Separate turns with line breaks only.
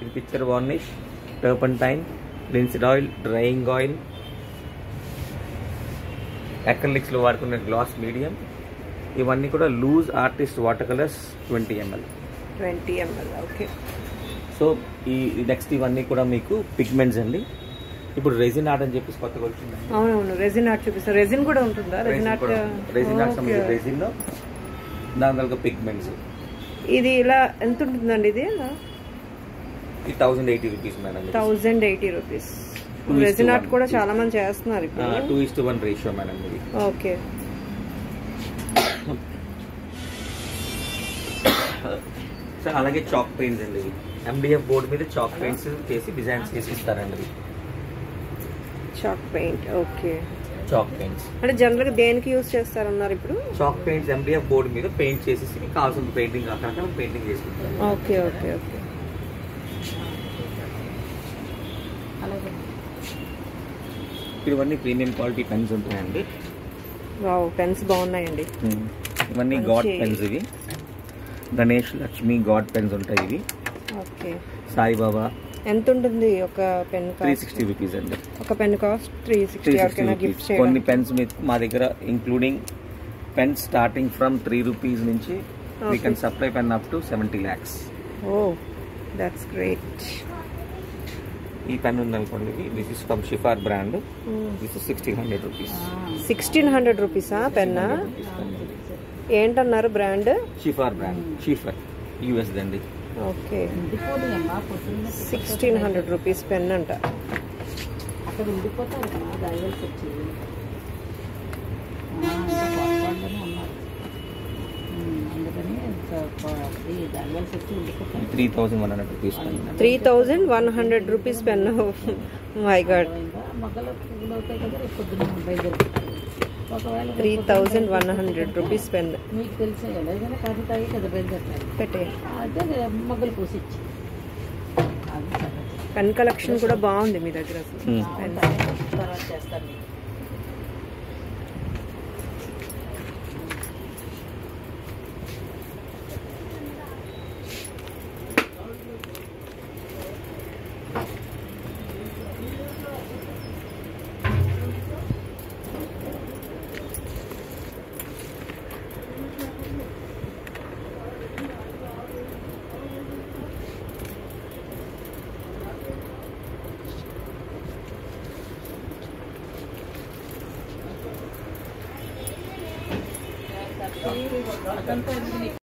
ఇది picture varnish turpentine linseed oil drying oil అక్రలిక్స్లో వాడుకునే గ్లాస్ మీడియం ఇవన్నీ కూడా loose artist water colours twenty ML
twenty ML okay
so ఈ next ఇవన్నీ కూడా మీకు పిగ్మెంట్స్ అండి ఇప్పుడు రెజిన్ ఆర్ట్ అని చెప్పేసి కొత్తగా వచ్చిందండి
అవునవును రెజిన్ ఆర్ట్ చూపిస్తారు రెజిన్ కూడా ఉంటుందా రెజిన్ ఆర్ట్
రెజిన్ ఆర్ట్ సంబంధించిన రెజిన్ లో దాని తర్వాత పిగ్మెంట్స్
ఇది ఇలా ఎంత ఉంటుందండి ఇది
ఈ thousand eighty rupees madam
thousand eighty rupees
Two is to
resin art
one.
కూడా చాలా మంది చేస్తున్నారు ఇప్పుడు
two is to one ratio madam ఇది
ఓకే
సో అలాగే చాక్ పెయింట్స్ అండి ఇవి ఎండిఎఫ్ బోర్డు మీద చాక్ పెయింట్స్ చేసి డిజైన్స్ చేసి ఇస్తారండి ఇవి
chalk paint okay
chalk paints
అంటే జనరల్ గా దేనికి యూజ్ చేస్తారన్నారు ఇప్పుడు
చాక్ పెయింట్స్ ఎండిఎఫ్ బోర్డు మీద పెయింట్ చేసేసి మీకు కావాల్సిన పెయింటింగ్ అక్కడ పెయింటింగ్ చేసుకుంటారు
ఓకే ఓకే ఓకే
ఇవన్నీ ప్రీమియం క్వాలిటీ పెన్స్ ఉంటాయండి
వావ్ పెన్స్ బాగున్నాయండి
ఇవన్నీ
మంచి-
గాడ్ పెన్స్ ఇవి గణేష్ లక్ష్మి గాడ్ పెన్స్ ఉంటాయి ఇవి
ఓకే
సాయిబాబా
ఎంత ఉంటుంది ఒక pen
three
cost
sixty rupees అండి
ఒక pen cost three
three
sixty
sixty
ఎవరికైనా
రూపీస్
గిఫ్ట్
కొన్ని
చేయడం
పెన్స్ మీకు మా దగ్గర including pens starting from three rupees నుంచి we
Okay.
Can supply pen up to seventy lakhs
oh that's great
ఈ పెన్ ఉందనుకోండి this is from Sheaffer brand this is sixteen hundred rupees
sixteen hundred రూపీసా పెన్నా ఏంటన్నారు brand
Sheaffer brand Sheaffer US దండి
okay sixteen hundred rupees pen అంట
అక్కడ ఉండిపోతారు కదా దైవల్స్ వచ్చి ఆ, ఇంకా కోటపాడులోనే ఉన్నారు ఉమ్, అందుకని దైవల్స్ వచ్చి ఉండిపోతారు
three thousand one hundred rupees
three thousand one hundred rupees pen my God
ఇంకా మొగ్గల పువ్వులు అవుతాయి కదా రేపు పొద్దున్న బయలుదేరుతారు ఒకవేళ రేపు
త్రీ
పొద్దున్న
thousand one hundred rupees pen
మీకు తెలిసే కదా ఏదైనా కాఫీ తాగి కదా బయలుదేరుతారు
పెట్టే
అదే మొగ్గలు పూసిచ్చి అది సంగతి.
పెన్ కలెక్షన్ కూడా బాగుంది మీ దగ్గర అసలు
Hmm.
పెన్
తర్వాత చేస్తాను మీకు అదంతా ఎందుకు నీకు?